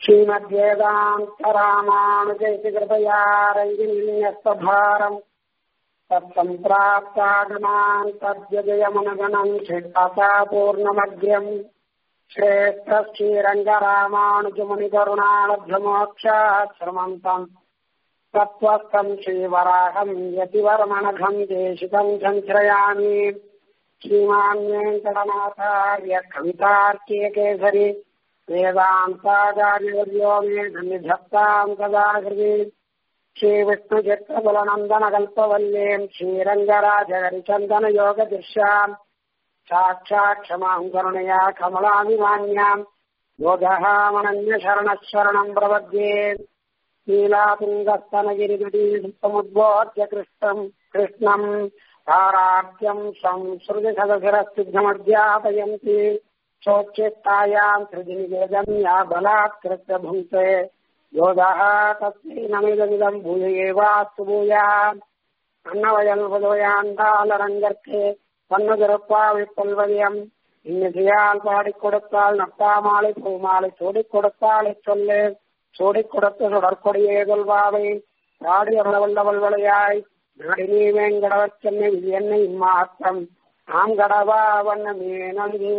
श्रीमद्वेदान्तरामानुजैति कृपया रञ्जिन्यस्तभारम् तत्सम्प्राप्तागमान् तद्यजयमनगणम् शिष्टता पूर्णमग्र्यम् श्रेष्ठश्रीरङ्गरामानुजमुनिकरुणालब्धमोक्षाश्रमन्तम् तत्त्वस्थम् श्रीवराहम् यतिवर्मणघम् देशिकम् सञ्श्रयामि श्रीमान् वेङ्कटनाथार्य कवितार्क्ये केसरि वेदान्ताचार्यवर्यो मे धन्यधत्ताम् सदा हृदि श्रीविष्णुचित्रबलनन्दनकल्पवल्लीम् श्रीरङ्गराजहरिचन्दनयोगदृश्याम् साक्षात् क्षमाम् करुणया कमलाभिमान्याम् योगहामनन्यशरणः शरणम् प्रपद्ये नीलातुङ्गस्तनगिरिगटीसमुद्बोध्य कृष्णम् कृष्णम् ताराख्यम् संसृतिसदशिरस्तिग्धमध्यापयन्ति चोच्चित्तायाम् सृजिनिवेदम् या बलात्कृत्य भुङ्क्ते योगः तस्मै नमिदमिदम् भूय एवास्तु भूयाम् அன்னவயல்வதையாண்டாலரங்கற்கு பன்னதிருப்பாவை கொள்வதியம் இன்னிசையால் பாடிக் கொடுத்தால் நட்டாமாலை பூமாலை சூடிக் கொடுத்தாலை சொல்லு சூடிக் கொடுத்து சுடற்கொடியே கொள்வாவை பாடி அருளவல்லவள் வளையாய் நாடினி வேங்கடவர் சென்னை என்னை இம்மாற்றம் நாம் கடவா வண்ணமே நன்றி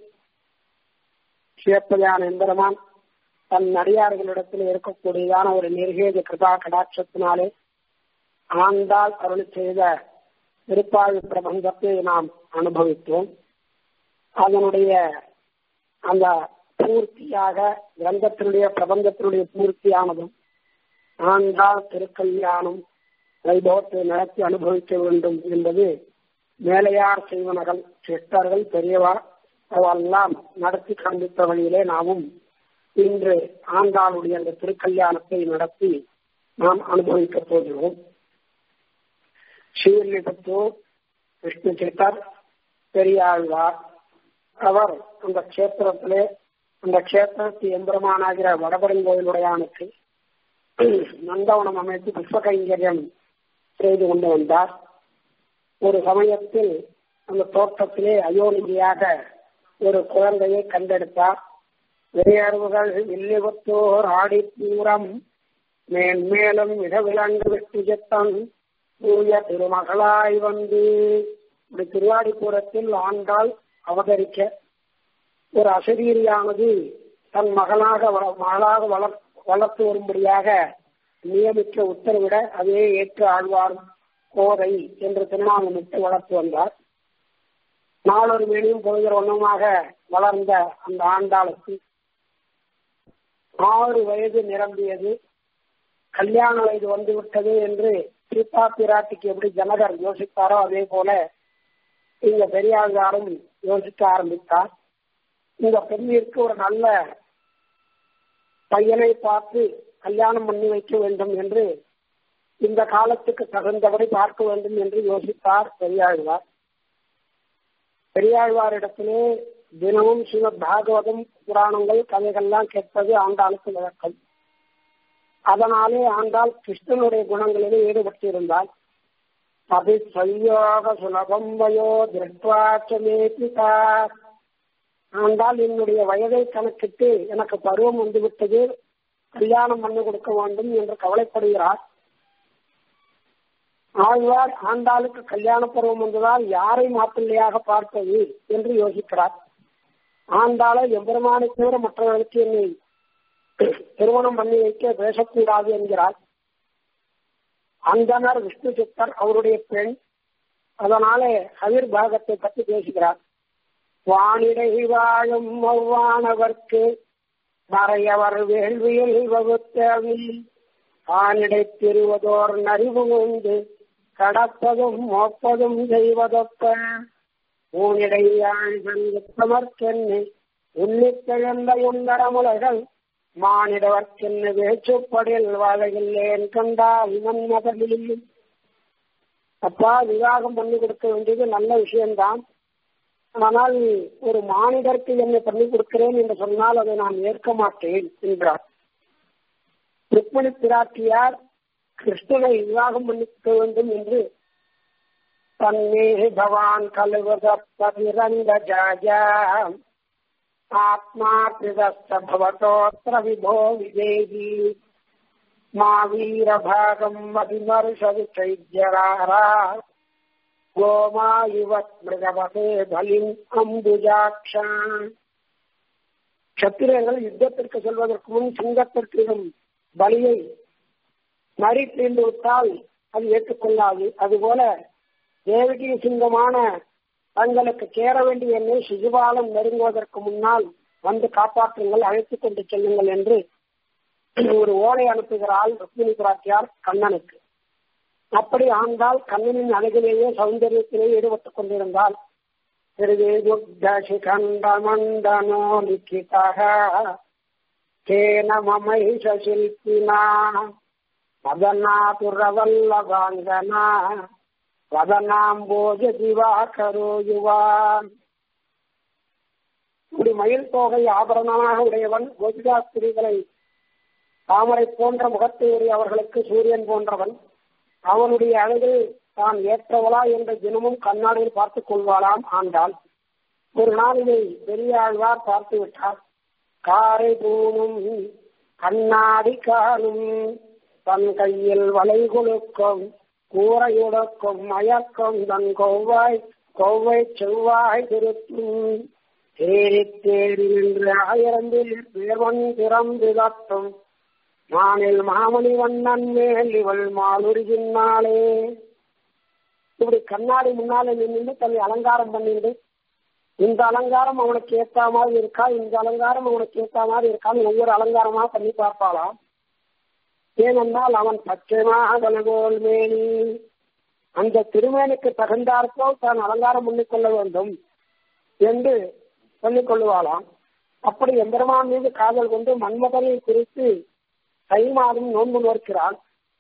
சிவப்பதியான எம்பெருமான் தன் அடியார்களிடத்தில் இருக்கக்கூடியதான ஒரு நிர்கேத கிருபா கடாட்சத்தினாலே ஆண்டால் அருள் செய்த திருப்பாவி பிரபந்தத்தை நாம் அனுபவித்தோம் அதனுடைய அந்த பூர்த்தியாக கிரந்தத்தினுடைய பிரபந்தத்தினுடைய பூர்த்தியானதும் ஆண்டால் திருக்கல்யாணம் வைபவத்தை நடத்தி அனுபவிக்க வேண்டும் என்பது மேலையார் செய்வனர்கள் சிஸ்டர்கள் பெரியவர் அவெல்லாம் நடத்தி காண்பித்த வழியிலே நாமும் இன்று ஆண்டாளுடைய அந்த திருக்கல்யாணத்தை நடத்தி நாம் அனுபவிக்கப் போகிறோம் ஸ்ரீவில்லிபுத்தூர் விஷ்ணு சித்தர் பெரியாழ்வார் அவர் அந்த கஷேத்திரத்திலே அந்த கஷேத்திரத்து எம்பெருமானாகிற வடபெருங்கோயிலுடையானுக்கு நந்தவனம் அமைத்து புஷ்ப கைங்கரியம் செய்து கொண்டு வந்தார் ஒரு சமயத்தில் அந்த தோட்டத்திலே அயோனியாக ஒரு குழந்தையை கண்டெடுத்தார் வெளியேறுவர்கள் வில்லிபுத்தூர் ஆடிப்பூரம் மேன்மேலும் மிக விலங்கு வெற்றி சித்தம் தூய திருமகளாய் வந்து இப்படி திருவாடிப்புறத்தில் ஆண்டாள் அவதரிக்க ஒரு அசரீரியானது தன் மகனாக மகளாக வளர் வளர்த்து வரும்படியாக நியமிக்க உத்தரவிட அதே ஏற்று ஆழ்வார் கோதை என்று திருநாமமிட்டு வளர்த்து வந்தார் நாளொரு மேனியும் பொழுகிற ஒன்றுமாக வளர்ந்த அந்த ஆண்டாளுக்கு ஆறு வயது நிரம்பியது கல்யாண வயது வந்துவிட்டது என்று சீதா பிராட்டிக்கு எப்படி ஜனகர் யோசித்தாரோ அதே போல இந்த பெரியாழ்வாரும் யோசிக்க ஆரம்பித்தார் இந்த பெண்ணிற்கு ஒரு நல்ல பையனை பார்த்து கல்யாணம் பண்ணி வைக்க வேண்டும் என்று இந்த காலத்துக்கு தகுந்தபடி பார்க்க வேண்டும் என்று யோசித்தார் பெரியாழ்வார் பெரியாழ்வாரிடத்திலே தினமும் ஸ்ரீமத் பாகவதம் புராணங்கள் கதைகள்லாம் கேட்பது ஆண்டாளுக்கு வழக்கம் அதனாலே ஆண்டாள் கிருஷ்ணனுடைய குணங்களிலே ஈடுபட்டிருந்தாள் அபி சயோக சுலபம் வயோ திருஷ்டுவாச்சமேபிதா ஆண்டால் என்னுடைய வயதை கணக்கிட்டு எனக்கு பருவம் வந்துவிட்டது கல்யாணம் பண்ணி கொடுக்க வேண்டும் என்று கவலைப்படுகிறார் ஆழ்வார் ஆண்டாளுக்கு கல்யாண பருவம் வந்ததால் யாரை மாப்பிள்ளையாக பார்ப்பது என்று யோசிக்கிறார் ஆண்டாளை எம்பெருமானை தவிர மற்றவர்களுக்கு என்னை திருமணம் பண்ணி வைக்க பேசக்கூடாது என்கிறார் அந்தனர் விஷ்ணு சித்தர் அவருடைய பெண் அதனாலே கதிர் பாகத்தை பற்றி பேசுகிறார் வானிடை வாழும் அவ்வானவர்க்கு மறையவர் வேள்வியில் வகுத்தவில் ஆனிடை திருவதோர் நறிவு உண்டு கடப்பதும் மோப்பதும் செய்வதொப்ப ஊனிடை ஆழ்வன் உத்தமர்க்கென்னு உன்னித்தெழுந்த உன்னரமுலைகள் மானிடவர்க்கென்னு வேச்சுப்படில் வாழகில்லேன் கண்டால் மன்மதலில் அப்பா விவாகம் பண்ணி கொடுக்க வேண்டியது நல்ல விஷயம்தான் ஆனால் ஒரு மானிடருக்கு என்னை பண்ணி கொடுக்கிறேன் என்று சொன்னால் அதை நான் ஏற்க மாட்டேன் என்றார் ருக்மணி பிராட்டியார் கிருஷ்ணனை விவாகம் பண்ணிக்க வேண்டும் என்று தன்னே பவான் கலுவத பதிரங்க ஜாஜா आत्मार्पितश्च भवतोऽत्र विभो विदेही मा वीरभागम् अभिमर्शविचैद्यरारा गोमा इव मृगवते பலிம் அம்புஜாட்சா சத்திரியர்கள் யுத்தத்திற்கு செல்வதற்கு முன் சிங்கத்திற்கு பலியை நரி தீர்ந்து விட்டால் அது ஏற்றுக்கொள்ளாது அதுபோல தேவகி சிங்கமான தங்களுக்கு சேர வேண்டிய எண்ணெய் சிசுபாலம் நெருங்குவதற்கு முன்னால் வந்து காப்பாற்றுங்கள் அழைத்துக் கொண்டு செல்லுங்கள் என்று ஒரு ஓலை அனுப்புகிறாள் ருக்மிணி பிராட்டியார் கண்ணனுக்கு அப்படி ஆண்டால் கண்ணனின் அழகிலேயே சௌந்தரியத்திலேயே ஈடுபட்டுக் கொண்டிருந்தால் திருவேதுக்கண்டமண்டனோ லிখিতः கேன மமைஷ சில்பினா மதனாபுரவல்லவாங்கனா வதனாம்போஜ திவாகரோ யுவா இப்படி மயில் தோகை ஆபரணமாக உடையவன் கோபிகாஸ்திரிகளை தாமரை போன்ற முகத்தை உடைய அவர்களுக்கு சூரியன் போன்றவன் அவனுடைய அழகில் தான் ஏற்றவளா என்ற தினமும் கண்ணாடியில் பார்த்துக் கொள்வாளாம் ஆண்டாள் ஒரு நாளிலே பெரியாழ்வார் பார்த்து விட்டார் காரை பூணும் கண்ணாடி காணும் தன் கையில் வளை கொழுக்கும் கூரையுடக்கும் மயக்கம் தன் கொவ்வாய் கொவ்வை செவ்வாய் திருத்தும் தேறி தேறி நின்று ஆயிரம் பேர்வன் திறந்து தட்டும் மானில் மாமணி வண்ணன் மேல் இவள் மாலுருகின்னாளே இப்படி கண்ணாடி முன்னாலே நின்று தன்னை அலங்காரம் பண்ணிட்டு இந்த அலங்காரம் அவனுக்கு ஏத்த மாதிரி இருக்கா இந்த அலங்காரம் அவனுக்கு ஏத்த மாதிரி இருக்கான்னு ஒவ்வொரு அலங்காரமா பண்ணி பார்ப்பாளாம் ஏனென்றால் அவன் பச்சைமாக போல் மேனி அந்த திருமேனுக்கு தகுந்தாற்போல் தான் அலங்காரம் பண்ணிக்கொள்ள வேண்டும் என்று சொல்லிக் கொள்ளுவாளாம் அப்படி எம்பெருமான் மீது காதல் கொண்டு மன்மதனை குறித்து தை மாதம் நோன்பு நோக்கிறான்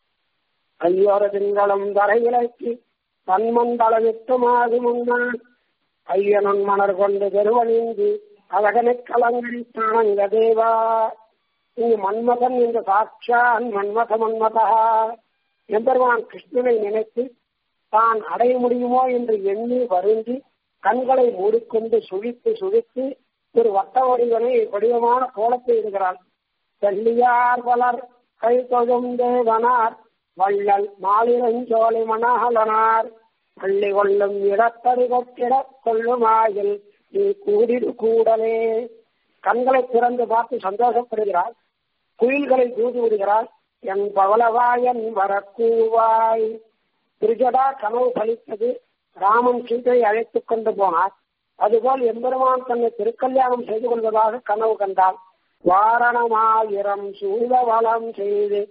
ஐயோர திங்களும் தரைவிலக்கி தன்மண்டலமிட்டுமாது முன்னான் ஐயனன் மலர் கொண்டு பெருவணிந்து அழகனை கலங்கரித்தானங்க தேவா இங்கு மன்மதன் என்ற சாட்சான் மன்மத மன்மதா எம்பெருமான் கிருஷ்ணனை நினைத்து தான் அடைய முடியுமோ என்று எண்ணி வருந்தி கண்களை மூடிக்கொண்டு சுழித்து சுழித்து ஒரு வட்ட வடிவனை வடிவமான கோலத்தை இடுகிறான் செல்லியார் பலர் கை தொழும் தேவனார் வள்ளல் மாலிரஞ்சோலை மணாலனார் பள்ளி கொள்ளும் இடத்தடி கொட்டிட கொள்ளுமாயில் நீ கூடிடு கூடலே கண்களை திறந்து பார்த்து சந்தோஷப்படுகிறார் குயில்களை தூது விடுகிறார் என் பவளவாயன் வரக்கூவாய் திருஜடா கனவு பலித்தது ராமன் சீதையை அழைத்துக் கொண்டு போனார் அதுபோல் எம்பெருமான் தன்னை திருக்கல்யாணம் செய்து கொள்வதாக கனவு கண்டான் வாரணமாயிரம் சூழவளம் செய்து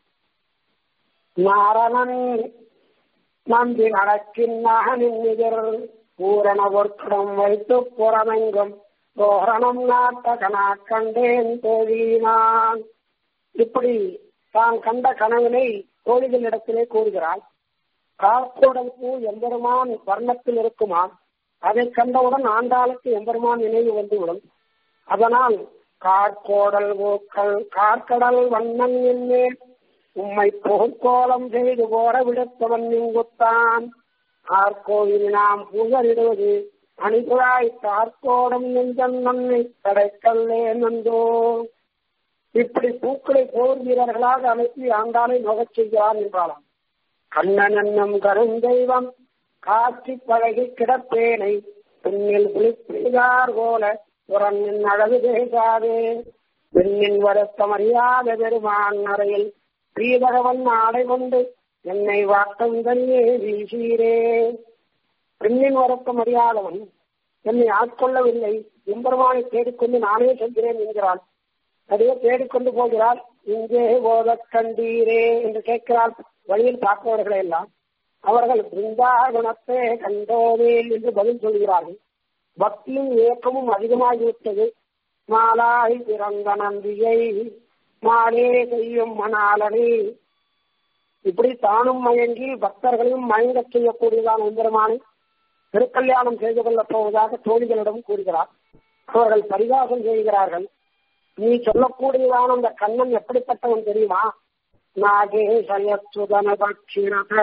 நாரணன் நம்பி நடக்கின் நகனின் எதிர் பூரண பொற்கடம் வைத்து புறமெங்கும் தோரணம் நாட்டகனா கண்டேன் தோழினான் இப்படி தான் கண்ட கனவினை தோழிகளிடத்திலே கூறுகிறாள் கார்கோடல் பூ எம்பெருமான் வர்ணத்தில் இருக்குமாம் அதை கண்டவுடன் ஆண்டாளுக்கு எம்பெருமான் நினைவு வந்துவிடும் அதனால் கார்கோடல் பூக்கள் கார்கடல் வண்ணன் என்னேன் உம்மை புகழ்கோலம் செய்து போற விடுத்தவன் இங்குத்தான் ஆர்கோயில் நாம் புகழிடுவது அணிகுழாய் தார்கோடம் நெஞ்சன் நன்மை கடைக்கல்லே நந்தோ இப்படி பூக்களை போர் வீரர்களாக அனுப்பி ஆண்டாளை நுகச் செய்கிறான் என்றாலாம் கண்ணன் என்னும் கருந்தெய்வம் காட்சி பழகி கிடப்பேனை பின்னில் குளிப்பிடார் போல புறநின் அழகு பேசாதே பெண்ணின் வருத்தம் அறியாத பெருமான் அறையில் ஸ்ரீதகவன் ஆடை கொண்டு என்னை வாட்டம் தனியே வீசீரே பெண்ணின் வருத்தம் அறியாதவன் என்னை ஆட்கொள்ளவில்லை எம்பெருமானை தேடிக்கொண்டு நானே செல்கிறேன் என்கிறான் அதையே தேடிக்கொண்டு போகிறாள் இங்கே போத கண்டீரே என்று கேட்கிறாள் வழியில் பார்ப்பவர்களை எல்லாம் அவர்கள் பிருந்தாகுணத்தை கண்டோமே என்று பதில் சொல்கிறார்கள் பக்தியும் ஏக்கமும் அதிகமாகிவிட்டது மாலாய் பிறந்த நம்பியை மாலே செய்யும் மணாலனே இப்படி தானும் மயங்கி பக்தர்களையும் மயங்கச் செய்யக்கூடியதான எம்பெருமானை திருக்கல்யாணம் செய்து கொள்ளப் போவதாக தோழிகளிடம் கூறுகிறார் அவர்கள் பரிகாசம் செய்கிறார்கள் நீ சொல்லக்கூடியதான அந்த கண்ணன் எப்படிப்பட்டவன் தெரியுமா நாகேசயச்சுதன தட்சிணத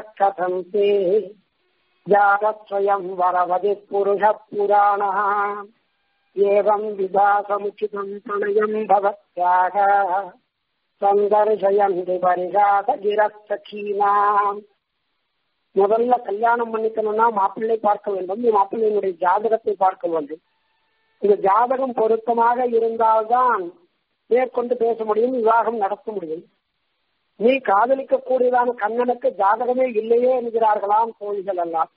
கதந்தே ஜாதஸ்வயம் வரவதி புருஷ புராண ஏவம் விபாசமுச்சிதம் பிரணயம் பவத்யாக சந்தர்ஷயந்தி பரிகாச கிரஸ்தீனாம் முதல்ல கல்யாணம் பண்ணிக்கணும்னா மாப்பிள்ளை பார்க்க வேண்டும் மாப்பிள்ளையினுடைய ஜாதகத்தை பார்க்க வேண்டும் இந்த ஜாதகம் பொருத்தமாக இருந்தால்தான் மேற்கொண்டு பேச முடியும் விவாகம் நடத்த முடியும் நீ காதலிக்க கூடியதான கண்ணனுக்கு ஜாதகமே இல்லையே என்கிறார்களாம் கோழிகள் எல்லாம்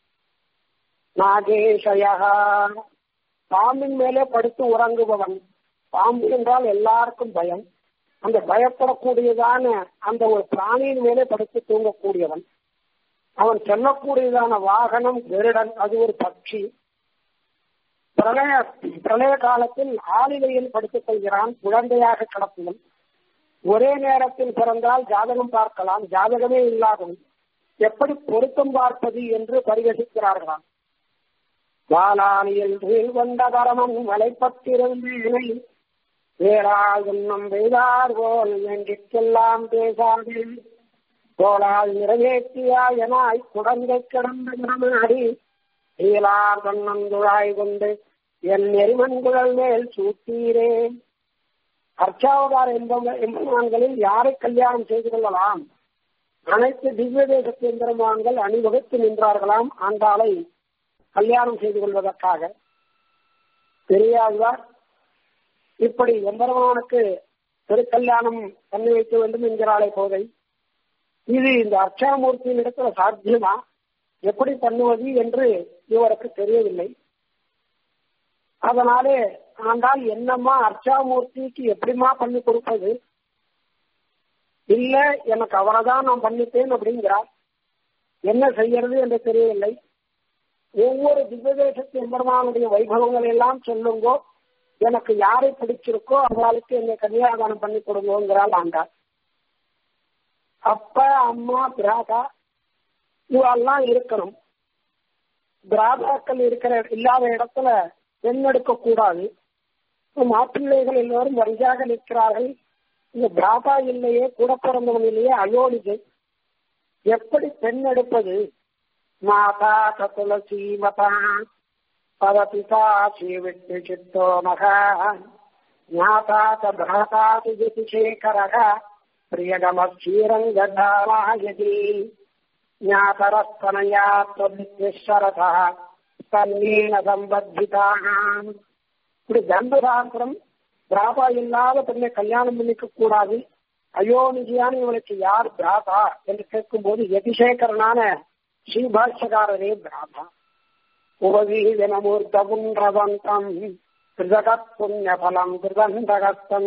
நாகேஷயா பாம்பின் மேலே படுத்து உறங்குபவன் பாம்பு என்றால் எல்லாருக்கும் பயம் அந்த பயப்படக்கூடியதான அந்த ஒரு பிராணியின் மேலே படுத்து தூங்கக்கூடியவன் அவன் செல்லக்கூடியதான வாகனம் கருடன் அது ஒரு பட்சி பிரளய பிரளய காலத்தில் ஆளிலையில் படுத்துக் கொள்கிறான் குழந்தையாக கிடப்பவன் ஒரே நேரத்தில் பிறந்தால் ஜாதகம் பார்க்கலாம் ஜாதகமே இல்லாதவன் எப்படி பொருத்தம் பார்ப்பது என்று பரிகசிக்கிறார்களாம் வாலானியில் வீழ் கொண்ட பரமன் வலைப்பட்டிருந்தேனை வேறால் உன்னம் வெய்தார் போல் என்றிற்கெல்லாம் பேசாது கோளால் நிறைவேற்றியாயனாய் குழந்தை கிடந்த இடமாடி ஈலார் தன்னந்துழாய் கொண்டு என் நெறிமன்குழல் மேல் சூட்டீரே அர்ச்சாவதார் எம்பெருமான்களில் யாரை கல்யாணம் செய்து கொள்ளலாம் அனைத்து திவ்ய தேச பெருமான்கள் அணிவகுத்து நின்றார்களாம் ஆண்டாளை கல்யாணம் செய்து கொள்வதற்காக பெரியாழ்வார் இப்படி எம்பெருமானுக்கு திருக்கல்யாணம் பண்ணி வைக்க வேண்டும் என்கிறாளே போதை இது இந்த அர்ச்சாமூர்த்தியின் இடத்துல சாத்தியமா எப்படி பண்ணுவது என்று இவருக்கு தெரியவில்லை அதனாலே ஆண்டால் என்னம்மா அர்ச்சாமூர்த்திக்கு எப்படிமா பண்ணி கொடுப்பது இல்ல எனக்கு அவரைதான் நான் பண்ணிட்டேன் அப்படிங்கிறார் என்ன செய்யறது என்று தெரியவில்லை ஒவ்வொரு திவ்யதேசத்து எம்பெருமானுடைய வைபவங்கள் எல்லாம் சொல்லுங்கோ எனக்கு யாரை பிடிச்சிருக்கோ அவளுக்கு என்னை கன்னியாதானம் பண்ணி கொடுங்கோங்கிறாள் ஆண்டாள் அப்பா அம்மா பிராதா இவெல்லாம் இருக்கணும் பிராதாக்கள் இருக்கிற இல்லாத இடத்துல பெண் எடுக்க கூடாது மாப்பிள்ளைகள் எல்லோரும் வரிசையாக நிற்கிறார்கள் இந்த பிராதா இல்லையே கூட பிறந்தவன் இல்லையே அயோனிகை எப்படி பெண் எடுப்பது மாதா துளசி மதா பவபிதா ஸ்ரீவிட்டு சித்தோ மகா ஞாதா பிராதா சேகரக प्रियगमक्षीरङ्गधारायति ज्ञातरस्तनया त्वविश्वरथः தன்னீன சம்பத்திதாக இப்படி தர்மசாஸ்திரம் பிராபா இல்லாத பெண்ணை கல்யாணம் பண்ணிக்க கூடாது அயோனிஜியான இவனுக்கு யார் பிராபா என்று கேட்கும் போது யதிசேகரனான ஸ்ரீபாஷ்யகாரரே பிராபா உபவீதனமூர்த்த புன்றவந்தம் கிருதகத் புண்ணிய பலம் கிருதந்தகஸ்தம்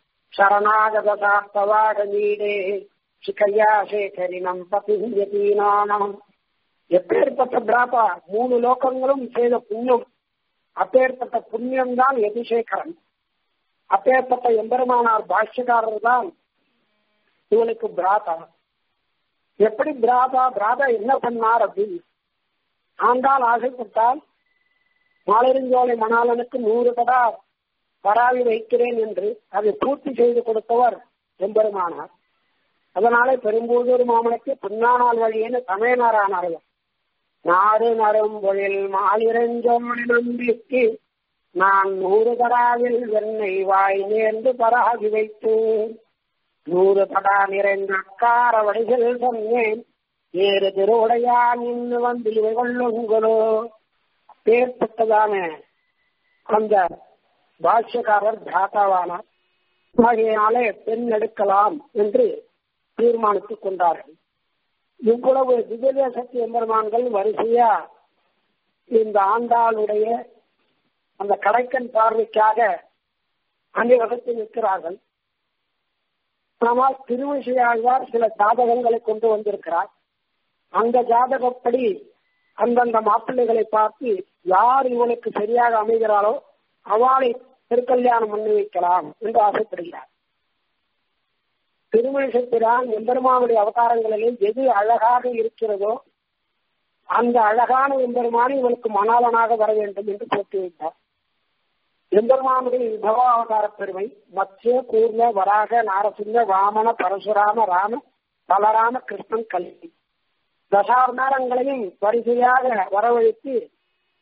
சரணாகதார்த்தவாகமீடே சிகையா சேகரினம் பதியதீனானம் எப்பேற்பட்ட பிராபா மூணு லோகங்களும் செய்த புண்ணியம் அப்பேற்பட்ட புண்ணியம் தான் யதிசேகரன் அப்பேற்பட்ட எம்பெருமானார் பாஷ்யக்காரர் தான் இவனுக்கு பிராதா எப்படி பிராதா பிராதா என்ன பண்ணார் அப்படின்னு ஆண்டால் ஆசைப்பட்டால் மாலரிஞ்சோலை மணாலனுக்கு நூறு தடா பராவி வைக்கிறேன் என்று அதை பூர்த்தி செய்து கொடுத்தவர் எம்பெருமானார் அதனாலே பெரும்பூதூர் மாமனுக்கு பின்னானால் வழியேன்னு சமயனாரானார்கள் நாடு நரும் பொழில் மாலிரஞ்சோமணி நம்பிக்கு நான் நூறு தடாவில் வெண்ணெய் வாய் நேர்ந்து பராகி வைத்தேன் நூறு தடா நிறைந்த அக்கார வடிகள் சொன்னேன் ஏறு திருவுடையா நின்று வந்து இவை கொள்ளுங்களோ பேர்பட்டதான அந்த பாஷ்யக்காரர் பிராத்தாவானார் ஆகையினாலே பெண் எடுக்கலாம் என்று தீர்மானித்துக் கொண்டார்கள் இவ்வளவு திவ்யதேசத்து எம்பெருமான்கள் வரிசையா இந்த ஆண்டாளுடைய அந்த கடைக்கன் பார்வைக்காக அணிவகுத்து நிற்கிறார்கள் ஆனால் திருவிசையாழ்வார் சில ஜாதகங்களை கொண்டு வந்திருக்கிறார் அந்த ஜாதகப்படி அந்தந்த மாப்பிள்ளைகளை பார்த்து யார் இவனுக்கு சரியாக அமைகிறாளோ அவளை திருக்கல்யாணம் பண்ணி வைக்கலாம் என்று ஆசைப்படுகிறார் திருமணிசத்திரான் எம்பெருமானுடைய அவதாரங்களிலே எது அழகாக இருக்கிறதோ அந்த அழகான எம்பெருமானை இவனுக்கு மணாளனாக வர வேண்டும் என்று போட்டு வைத்தார் எம்பெருமானுடைய விபவ அவதார பெருமை மத்திய கூர்ம வராக நாரசிங்க வாமன பரசுராம ராம பலராம கிருஷ்ணன் கல்வி தசாவதாரங்களையும் வரிசையாக வரவழைத்து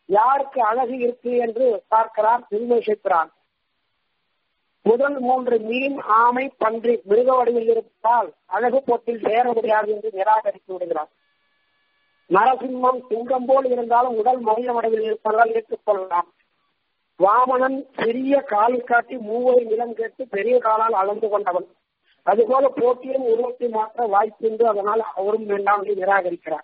யாருக்கு அழகு இருக்கு என்று பார்க்கிறார் திருமேசிக்கிறான் முதல் மூன்று மீன் ஆமை பன்றி மிருக வடிவில் இருப்பதால் அழகு போட்டில் சேர முடியாது என்று நிராகரித்து விடுகிறார் நரசிம்மம் சிங்கம் போல் இருந்தாலும் உடல் மனித வடிவில் இருப்பதால் ஏற்றுக்கொள்ளலாம் வாமனன் சிறிய காலை காட்டி மூவரை நிலம் கேட்டு பெரிய காலால் அளந்து கொண்டவன் அதுபோல போட்டியும் உருவத்தை மாற்ற வாய்ப்புண்டு அதனால் அவரும் வேண்டாம் என்று நிராகரிக்கிறார்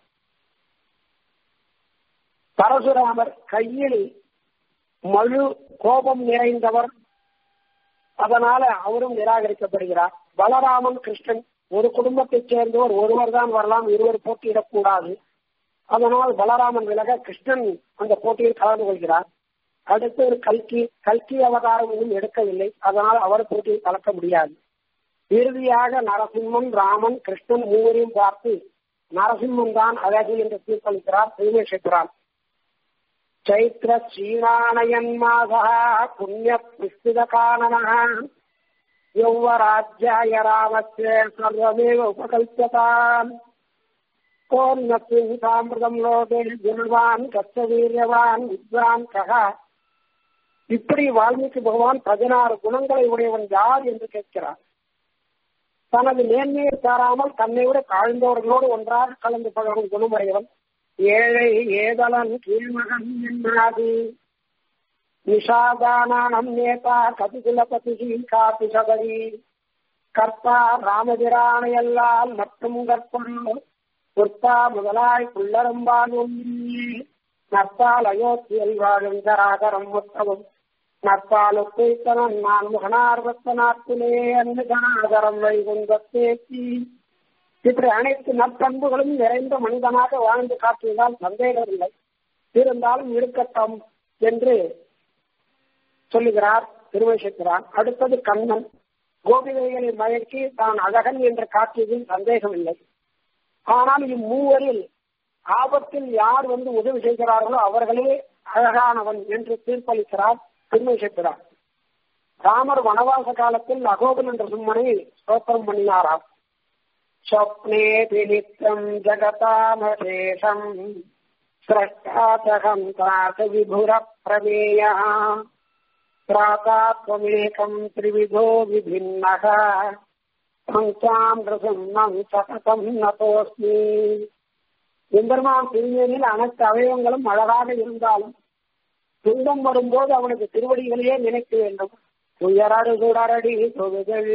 பரசுராமர் கையில் மழு கோபம் நிறைந்தவர் அதனால அவரும் நிராகரிக்கப்படுகிறார் பலராமன் கிருஷ்ணன் ஒரு குடும்பத்தைச் சேர்ந்தவர் ஒருவர் தான் வரலாம் இருவர் போட்டியிடக்கூடாது அதனால் பலராமன் விலக கிருஷ்ணன் அந்த போட்டியில் கலந்து கொள்கிறார் அடுத்து ஒரு கல்கி கல்கி அவதாரம் இன்னும் எடுக்கவில்லை அதனால் அவர் போட்டியில் கலக்க முடியாது இறுதியாக நரசிம்மன் ராமன் கிருஷ்ணன் மூவரையும் பார்த்து நரசிம்மன் தான் அழகு என்று தீர்ப்பளிக்கிறார் திருமேஷேஸ்வரான் चैत्र श्रीनानयन्मासः पुण्यपुष्पितकाननः यौवराज्याय रामस्य सर्वमेव उपकल्प्यताम् கோன்னமൃதம் லோகே குணவான் கச்ச வீரியவான் வித்வான் கக இப்படி வால்மீகி பகவான் பதினாறு குணங்களை உடையவன் யார் என்று கேட்கிறார் தனது நேர்மையை தாராமல் தன்னை விட தாழ்ந்தவர்களோடு ஒன்றாக கலந்து பழகும் குணமுடையவன் ஏழை ஏதலன் கீழ்மகன் என்னாது நிஷாதானம் நேதா கபிகுலபதி காப்பி சபரி கர்த்தா ராமபிரானையல்லால் மற்றும் கற்பனோ பொற்பா முதலாய் புள்ளரம்பாலும் நற்பால் அயோத்தியில் வாழும் தராகரம் மொத்தமும் நற்பால் ஒப்பைத்தனன் நான் முகனார்வத்த நாட்டிலே அன்று கனாகரம் வைகுந்தத்தேத்தி இப்படி அனைத்து நற்பண்புகளும் நிறைந்த மனிதனாக வாழ்ந்து காட்டியதால் சந்தேகமில்லை இருந்தாலும் இருக்கட்டும் என்று சொல்லுகிறார் திருவசக்கிறான் அடுத்தது கண்ணன் கோபிகைகளை மயக்கி தான் அழகன் என்று காட்டியதில் சந்தேகமில்லை ஆனால் இம்மூவரில் ஆபத்தில் யார் வந்து உதவி செய்கிறார்களோ அவர்களே அழகானவன் என்று தீர்ப்பளிக்கிறார் திருமேசக்கிறார் ராமர் வனவாச காலத்தில் அகோபன் என்ற சும்மனை ஸ்தோத்திரம் பண்ணினாராம் स्वप्नेऽपि नित्यम् जगतामशेषम् स्रष्टाचहम् तात विभुरप्रमेयः प्रातात्वमेकम् त्रिविधो विभिन्नः பஞ்சாம் ரசம் சததம் நதோஸ்மி எம்பெருமான் திருமேனில் அனைத்து அவயவங்களும் அழகாக இருந்தாலும் துன்பம் வரும்போது அவனுக்கு திருவடிகளையே நினைக்க வேண்டும் துயரடு சுடரடி தொழுகள்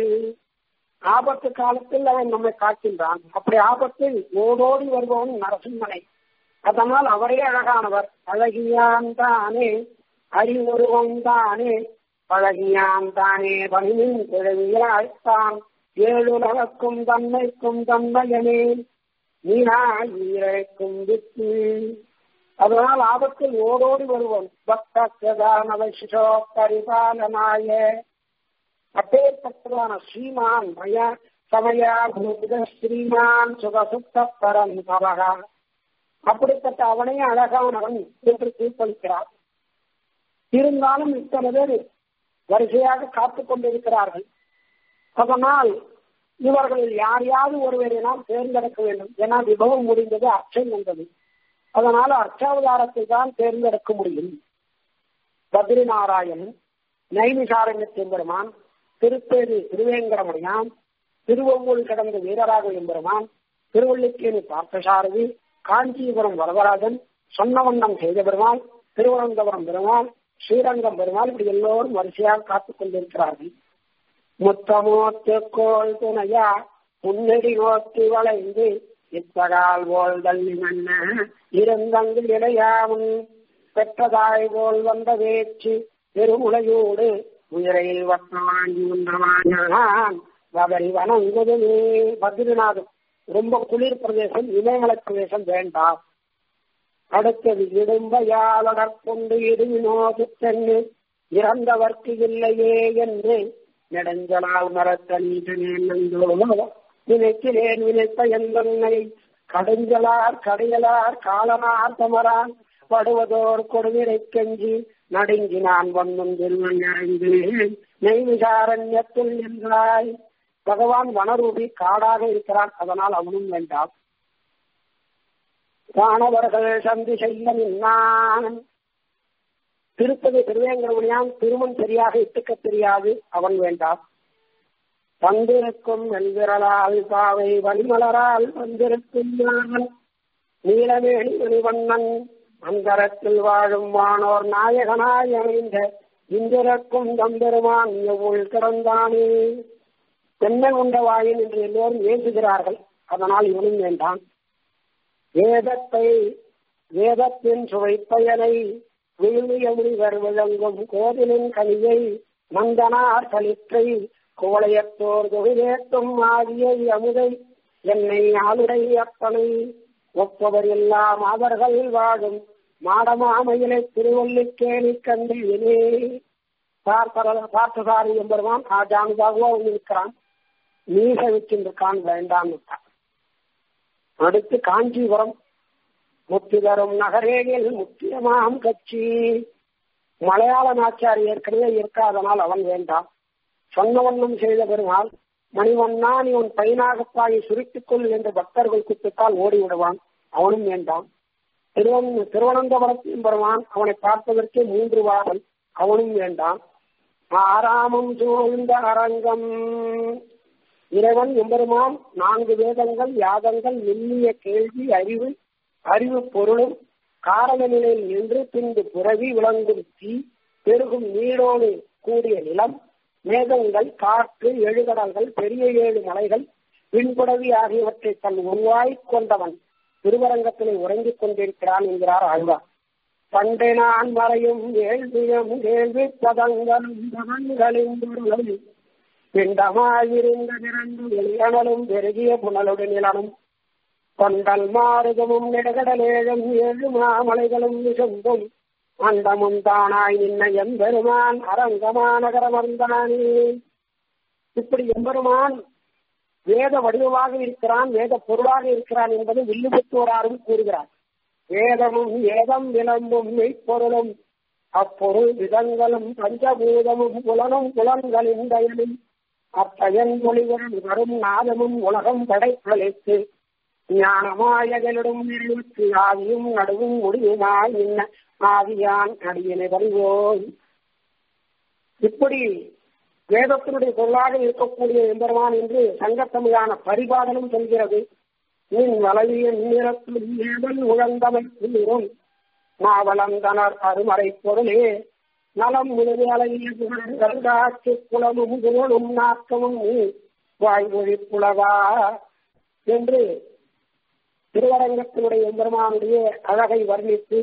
ஆபத்து காலத்தில் அவன் நம்மை காக்கின்றான் அப்படி ஆபத்தில் ஓடோடி வருபவன் நரசிம்மனை அதனால் அவரே அழகானவர் அழகியான் தானே அறிவுருவம் தானே பழகியான் தானே பணிமின் கிழவியாய்த்தான் ஏழுலகக்கும் தன்மைக்கும் தன்மையனே நீனாய் ஈரழைக்கும் வித்து அதனால் ஆபத்தில் ஓடோடி வருவன் பக்ததானவ சிசோ பரிபாலனாய அப்பேற்பட்டதான ஸ்ரீமான் மய சமயா பூத ஸ்ரீமான் சுகசுத்த பரம்பவக அப்படிப்பட்ட அவனே அழகானவன் என்று தீர்ப்பளிக்கிறார் இருந்தாலும் இத்தனை பேர் வரிசையாக காத்துக் கொண்டிருக்கிறார்கள் அதனால் இவர்களில் யாரையாவது ஒருவரினால் தேர்ந்தெடுக்க வேண்டும் ஏன்னா விபவம் முடிந்தது அர்ச்சம் வந்தது அதனால அர்ச்சாவதாரத்தை தான் தேர்ந்தெடுக்க முடியும் பத்ரிநாராயணன் நைமிசாரண்யத்தின் பெருமான் திருப்பேரு திருவேங்கடமுடியான் திருவொங்கூர் கடந்த வீரராக எம்பெருமான் திருவள்ளிக்கேணி பார்த்தசாரதி காஞ்சிபுரம் வரதராஜன் சொன்னவண்ணம் செய்த பெருமாள் திருவனந்தபுரம் பெருமாள் ஸ்ரீரங்கம் பெருமாள் இப்படி எல்லோரும் வரிசையாக காத்துக் கொண்டிருக்கிறார்கள் முத்தமோத்து கோள் துணையா முன்னெடி நோக்கி வளைந்து இத்தகால் போல் தள்ளி மன்ன இருந்தங்கு இடையாவும் பெற்றதாய் போல் வந்த வேச்சு பெருமுளையோடு உயிரையில் வட்டவாங்கி உண்டவான் வகரி வனங்குதுமே பத்ரிநாதம் ரொம்ப குளிர் பிரதேசம் இமயமலை பிரதேசம் வேண்டாம் அடுத்தது இடும்பையாளடற்கொண்டு இடுவினோது சென்று இறந்தவர்க்கு இல்லையே என்று நெடுஞ்சலால் மரத்தனீட்டனேந்தோ நினைக்கிறேன் நினைத்த எந்தன்னை கடுஞ்சலார் கடையலார் காலனார் தமரான் படுவதோர் கொடுவிரை கெஞ்சி நடுங்கி நான் வந்தும் திருவன் அடைந்தேன் நெய் விசாரண்யத்தில் என்றாய் பகவான் வனரூபி காடாக இருக்கிறான் அதனால் அவனும் வேண்டாம் வானவர்கள் சந்தி செய்ய நின்னான் திருப்பதி திருவேங்கரமணியான் திருமண் சரியாக இட்டுக்க தெரியாது அவன் வேண்டாம் வந்திருக்கும் வெண்விரலால் பாவை வழிமலரால் வந்திருக்கும் ஞானன் நீலமேணி மணிவண்ணன் அந்தரத்தில் வாழும் வானோர் நாயகனாய் அமைந்த இந்திரக்கும் தம்பெருமான் எவ்வுள் கிடந்தானே தென்னை உண்ட வாயின் என்று எல்லோரும் ஏசுகிறார்கள் அதனால் இவனும் வேண்டாம் வேதத்தை வேதத்தின் சுவைப்பயனை விழுமிய முனிவர் விளங்கும் கோவிலின் கனியை மந்தனார் கலிற்றை கோளையத்தோர் தொகுதேற்றும் ஆகியை அமுதை என்னை ஆளுடை அப்பனை ஒப்பவர் எல்லாம் அவர்கள் வாழும் மாடமாமையிலை திருவல்லிக்கேணி கண்டியினே பார்த்தசாரி என்பதுதான் ஆஜானுதாகவா இருக்கிறான் மீச வச்சிருக்கான் வேண்டாம் அடுத்து காஞ்சிபுரம் முத்தி தரும் நகரேகில் முக்கியமாம் கட்சி மலையாள நாச்சாரி ஏற்கனவே இருக்காதனால் அவன் வேண்டாம் சொன்ன வண்ணம் செய்த பெருமாள் மணிவண்ணா நீ உன் பைனாகப்பாயை சுருட்டிக் கொள் என்று பக்தர்கள் குத்துத்தால் ஓடிவிடுவான் அவனும் வேண்டாம் திருவன் திருவனந்தபுரத்தின் பெருமான் அவனை பார்ப்பதற்கே மூன்று வாரம் அவனும் வேண்டாம் ஆறாமம் சூழ்ந்த அரங்கம் இறைவன் எம்பெருமான் நான்கு வேதங்கள் யாகங்கள் எண்ணிய கேள்வி அறிவு அறிவு பொருளும் காரண நிலையில் நின்று பின்பு புறவி விளங்கும் தீ பெருகும் நீரோடு கூடிய நிலம் மேகங்கள் காற்று எழுகடல்கள் பெரிய ஏழு மலைகள் விண்புடவி ஆகியவற்றை தன் உருவாய் கொண்டவன் திருவரங்கத்திலே உறங்கிக் கொண்டிருக்கிறான் என்கிறார் ஆழ்வார் பண்டை நான் மறையும் கேள்வியும் கேள்வி பதங்களும் பதங்களின் பொருளும் பிண்டமாயிருந்த நிரண்டு வெளியனலும் பெருகிய புனலுடு நிலனும் கொண்டல் மாறுதமும் நெடுகடலேழும் ஏழு மாமலைகளும் விசும்பும் அண்டமும் தானாய் நின்ன எம்பெருமான் அரங்கமாநகரமர்ந்தானே இப்படி எம்பெருமான் வேத வடிவமாக இருக்கிறான் வேத பொருளாக இருக்கிறான் என்பது வில்லுபுத்தோராரும் கூறுகிறார் வேதமும் ஏதம் விளம்பும் மெய்ப்பொருளும் அப்பொருள் விதங்களும் பஞ்சபூதமும் புலனும் புலன்களின் பயனும் அப்பயன் மொழிகளும் வரும் நாதமும் உலகம் படைப்பளித்து ஞானமாயகளிடம் நிறைவுற்று ஆவியும் நடுவும் முடிவுமாய் நின்ன ஆவியான் அடியனை வருவோய் இப்படி வேதத்தினுடைய பொருளாக இருக்கக்கூடிய எம்பெருமான் என்று சங்கத்தமிழான பரிபாடலும் சொல்கிறது நின் வளவிய நிறத்தில் ஏவல் உழந்தமைக்கும் மாவளந்தனர் அருமறை பொருளே நலம் முழுது அழகிய புகழ்காட்சி குளமும் குணலும் நாக்கமும் நீ வாய்மொழி புலவா என்று திருவரங்கத்தினுடைய எம்பெருமானுடைய அழகை வர்ணித்து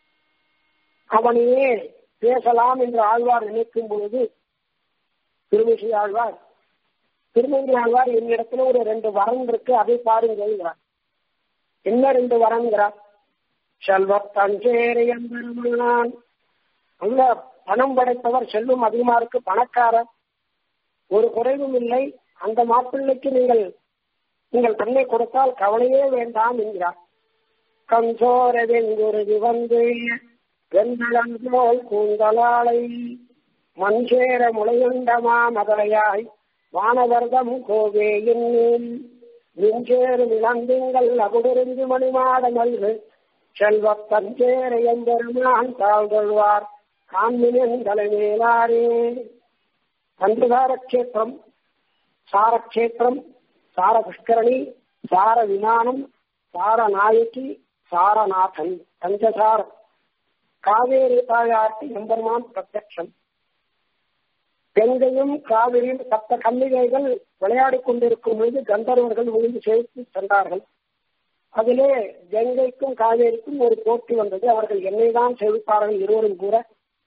அவனையே பேசலாம் என்று ஆழ்வார் நினைக்கும் பொழுது திருமிஷி ஆழ்வார் திருமங்கி ஆழ்வார் என்னிடத்துல ஒரு ரெண்டு வரம் இருக்கு அதை பாருங்கிறார் என்ன ரெண்டு வரங்கிறார் செல்வ தஞ்சேரி எம்பெருமான் நல்ல பணம் படைத்தவர் செல்வம் அதிகமா இருக்கு பணக்காரர் ஒரு குறைவும் இல்லை அந்த மாப்பிள்ளைக்கு நீங்கள் நீங்கள் தன்னை கொடுத்தால் கவலையே வேண்டாம் என்கிறார் கஞ்சோர வெங்குருதி வந்து வெண்பழங்கோல் கூந்தலாளை மஞ்சேர முளையுண்டமா மதலையாய் வானவர்தம் கோவே என்னும் நெஞ்சேறு இளந்திங்கள் அகுடிருந்து மணிமாட நல்கு செல்வ தஞ்சேர எம்பெருமான் தாழ்கொள்வார் காண்மினின் தலைமேலாரே பஞ்சதாரக்ஷேத்திரம் சாரக்ஷேத்திரம் சார புஷ்கரணி சார விமானம் சார நாயகி சாரநாதன் பஞ்சசாரம் காவேரி தாயார்க்கு எம்பெருமான் பிரத்யட்சம் கங்கையும் காவிரியும் சப்த கன்னிகைகள் விளையாடிக் கொண்டிருக்கும் பொழுது கந்தர்வர்கள் விழுந்து சேர்த்து சென்றார்கள் அதிலே கங்கைக்கும் காவேரிக்கும் ஒரு போட்டி வந்தது அவர்கள் என்னை தான் செலுத்தார்கள் இருவரும் கூட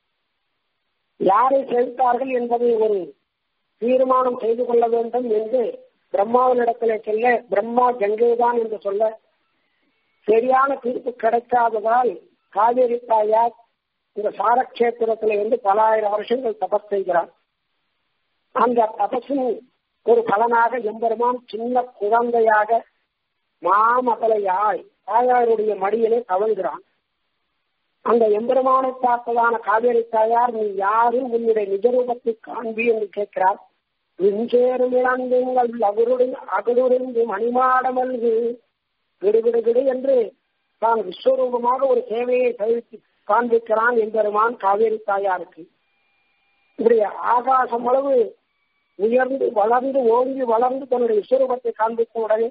யாரை செலுத்தார்கள் என்பதை ஒரு தீர்மானம் செய்து கொள்ள வேண்டும் என்று பிரம்மாவினிடத்திலே செல்ல பிரம்மா கங்கை தான் என்று சொல்ல சரியான தீர்ப்பு கிடைக்காததால் காவேரி தாயார் இந்த சாரக்ஷேத்திரத்திலே வந்து பல ஆயிரம் வருஷங்கள் தபஸ் செய்கிறார் அந்த தபசின் ஒரு பலனாக எம்பெருமான் சின்ன குழந்தையாக மாமகளையாய் தாயாருடைய மடியிலே தவழ்கிறான் அந்த எம்பெருமானை பார்த்ததான காவேரி தாயார் நீ யாரு உன்னுடைய நிஜரூபத்தை காண்பி என்று கேட்கிறார் விஞ்சேரும் இளந்தங்கள் அகுருடன் அகுருருந்து மணிமாடமல்கு கிடுகிடுகிடு என்று தான் விஸ்வரூபமாக ஒரு சேவையை கழித்து காண்பிக்கிறான் எம்பெருமான் காவேரி தாயாருக்கு இப்படி ஆகாசம் அளவு உயர்ந்து வளர்ந்து ஓங்கி வளர்ந்து தன்னுடைய விஸ்வரூபத்தை காண்பித்த உடனே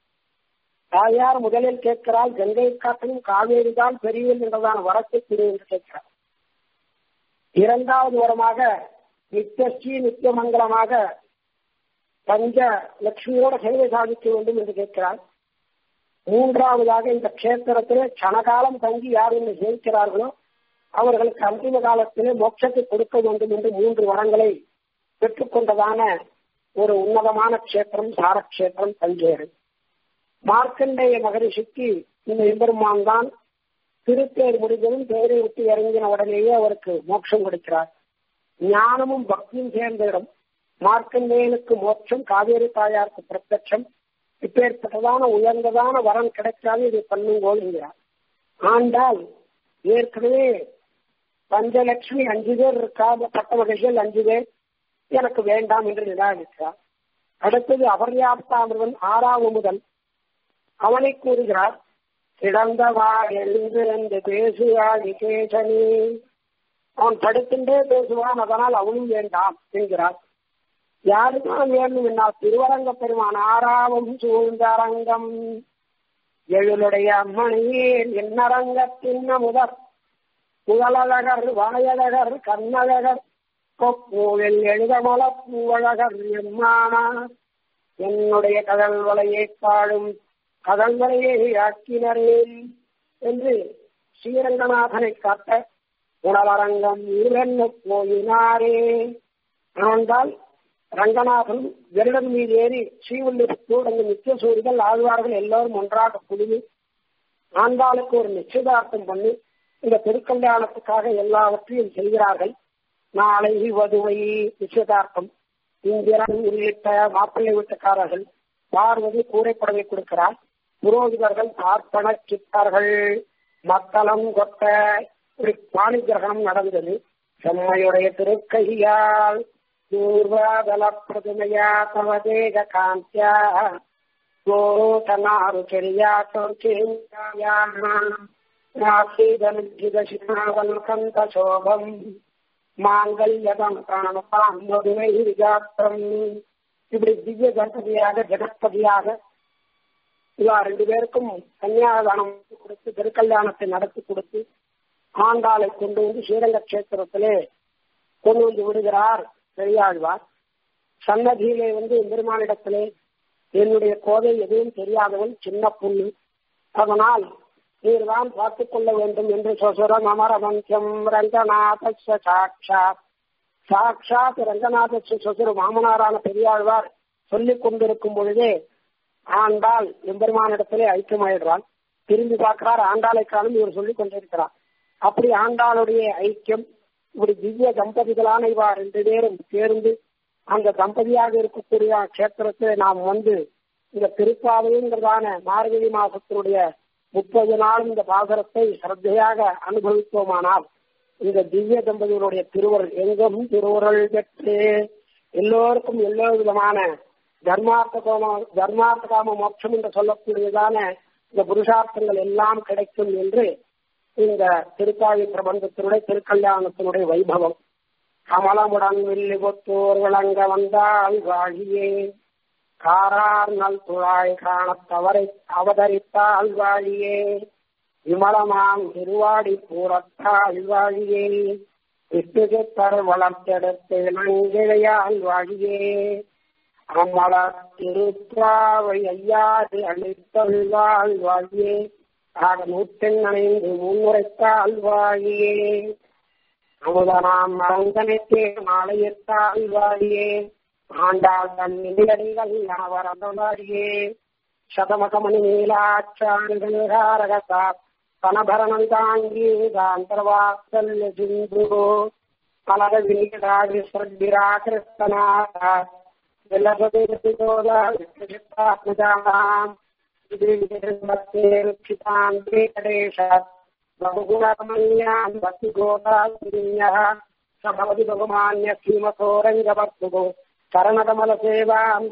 தாயார் முதலில் கேட்கிறாள் கங்கை காட்டிலும் காவேரி தான் பெரியவள் என்றதான வரத்தை கொடு என்று கேட்கிறார் இரண்டாவது வரமாக நித்தியஸ்ரீ நித்தியமங்கலமாக பஞ்ச லட்சுமியோட சேவை சாதிக்க வேண்டும் என்று கேட்கிறார் மூன்றாவதாக இந்த கஷேத்திரத்திலே கணகாலம் தங்கி யார் என்னை சேவிக்கிறார்களோ அவர்களுக்கு அந்திம காலத்திலே மோட்சத்தை கொடுக்க வேண்டும் என்று மூன்று வரங்களை பெற்றுக்கொண்டதான ஒரு உன்னதமான கஷேத்திரம் சாரக்ஷேத்திரம் தஞ்சேறு மார்க்கண்டேய மகரிஷிக்கு இந்த எம்பெருமான் தான் திருத்தேர் முடிந்ததும் தேரை விட்டு இறங்கின உடனேயே அவருக்கு மோட்சம் கொடுக்கிறார் ஞானமும் பக்தியும் சேர்ந்த இடம் மார்க்கண்டேயனுக்கு மோட்சம் காவேரி தாயாருக்கு பிரத்யட்சம் இப்பேற்பட்டதான உயர்ந்ததான வரம் கிடைக்காது இதை பண்ணுங்கோல் என்கிறார் ஆண்டால் ஏற்கனவே பஞ்சலட்சுமி அஞ்சு பேர் இருக்கா பட்ட மகிழ்ச்சிகள் அஞ்சு பேர் எனக்கு வேண்டாம் என்று நிராகரிக்கிறார் அடுத்தது அபர்யாப்தாமிருவன் ஆறாவது முதல் அவனை கூறுகிறார் கிடந்தவா எழுந்திருந்து பேசுவாடி கேசனி அவன் படுத்துட்டே பேசுவான் அதனால் அவனும் வேண்டாம் என்கிறார் யாருதான் வேண்டும் என்னால் திருவரங்க பெருமான் ஆறாவும் சூழ்ந்த அரங்கம் எழுளுடைய அம்மணியே என்னரங்கத்தின் முதற் புகழழகர் வாயழகர் கண்ணழகர் கொப்பூவில் எழுதமல பூவழகர் எம்மானார் என்னுடைய கடல் வலையை பாடும் கடல் வலையை ஆக்கினரே என்று ஸ்ரீரங்கநாதனை காட்ட உணவரங்கம் ஊரென்ன போயினாரே ஆண்டால் ரங்கநாதன் வெருடன் மீது ஏறி ஸ்ரீவில்லிபுத்தூர் அங்கு நித்திய சூரிகள் ஆழ்வார்கள் எல்லோரும் ஒன்றாக குழுமி ஆண்டாளுக்கு ஒரு நிச்சயதார்த்தம் பண்ணி இந்த திருக்கல்யாணத்துக்காக எல்லாவற்றையும் செய்கிறார்கள் நாளை வதுவை நிச்சயதார்த்தம் இந்திரன் உள்ளிட்ட மாப்பிள்ளை வீட்டுக்காரர்கள் பார்வதி கூரைப்படவை கொடுக்கிறார் புரோகிதர்கள் பார்ப்பன சித்தர்கள் மக்களம் கொட்ட ஒரு பாணி கிரகணம் நடந்தது செம்மையுடைய திருக்கையால் பூர்வாதல பிரதுமையா தவதேக காந்தியா கோதனாருச்சரியா நாசீதனுஜிதசினாவல்கந்த சோபம் மாங்கல்யதம் காணப்பாம் மதுவை விஜாத்திரம் இப்படி திவ்ய கணபதியாக ஜெகத்பதியாக இவா ரெண்டு பேருக்கும் கன்னியாதானம் கொடுத்து திருக்கல்யாணத்தை நடத்தி கொடுத்து ஆண்டாளை கொண்டு வந்து ஸ்ரீரங்க கஷேத்திரத்திலே கொண்டு வந்து விடுகிறார் பெரியாழ்வார் சன்னதியிலே வந்து பெருமானிடத்திலே என்னுடைய கோதை எதுவும் தெரியாதவன் சின்ன புண்ணு அதனால் நீர்தான் பார்த்துக் கொள்ள வேண்டும் என்று சொசுரம் அமரமந்தியம் ரங்கநாத சாட்சாத் சாட்சாத் ரங்கநாத சொசுர மாமனாரான பெரியாழ்வார் சொல்லிக் கொண்டிருக்கும் பொழுதே ஆண்டாள் எம்பெருமானிடத்திலே ஐக்கியமாயிடுறாள் திரும்பி பார்க்கிறார் ஆண்டாளை காலம் இவர் சொல்லிக் கொண்டிருக்கிறார் அப்படி ஆண்டாளுடைய ஐக்கியம் இப்படி திவ்ய தம்பதிகளான இவா ரெண்டு பேரும் சேர்ந்து அந்த தம்பதியாக இருக்கக்கூடிய கஷேத்திரத்தை நாம் வந்து இந்த திருப்பாவைங்கிறதான மார்கழி மாசத்தினுடைய முப்பது நாள் இந்த பாசரத்தை சிரத்தையாக அனுபவித்தோமானால் இந்த திவ்ய தம்பதிகளுடைய திருவருள் எங்கும் திருவுருள் பெற்று எல்லோருக்கும் எல்லோ விதமான தர்மார்த்த கோம தர்மார்த்த காம மோட்சம் என்று சொல்லக்கூடியதான இந்த புருஷார்த்தங்கள் எல்லாம் கிடைக்கும் என்று இந்த திருக்காவி பிரபந்தத்தினுடைய திருக்கல்யாணத்தினுடைய வைபவம் கமலமுடன் வில்லிபுத்தூர் விளங்க வந்தால் வாழியே காரார் நல் துழாய் காணத்தவரை அவதரித்தால் வாழியே விமலமாம் திருவாடி பூரத்தால் வாழியே விட்டுகித்தர் வளர்த்தெடுத்து நங்கிழையால் வாழியே அம்மல திருப்பாவை ஐயாது அளித்தல்வாள் வாழியே ஆக நூற்றெண் அணைந்து முன்னுரைத்தால் வாழியே அமுதனாம் மரங்கனைத்தே மாலையிட்டால் வாழியே ஆண்டாள் தன் நிலையடிகள் வரதவாழியே சதமகமணி நீலாச்சாரகா கனபரணம் தாங்கி காந்தர்வாசல்ய சிந்து பலர வினிகடாகி ஸ்ரத்திரா கிருஷ்ணநாத வில்லபதிரோதாத்மஜானாம் ரட்சிதாம் வேகடேஷ बहुगुणरमण्यान् भक्तिगोदान्यः स भवति भगवान्य श्रीमथोरङ्गभक्तुः चरणकमलसेवाम्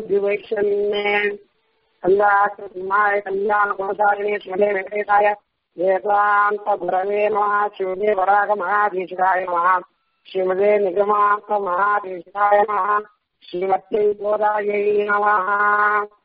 शास्त्रदीन्मभ्युवैक्षन्ये कल्याकृतिमाय कल्याणगुणसारिणे श्रीमते वेङ्कटेशाय வேதாந்த குரவே நம சிவதே வராக மகாதீசிகாய நம ஸ்ரீமதே நிகமாந்த மகாதீசிகாய நம ஸ்ரீமத்தை கோதாயை நம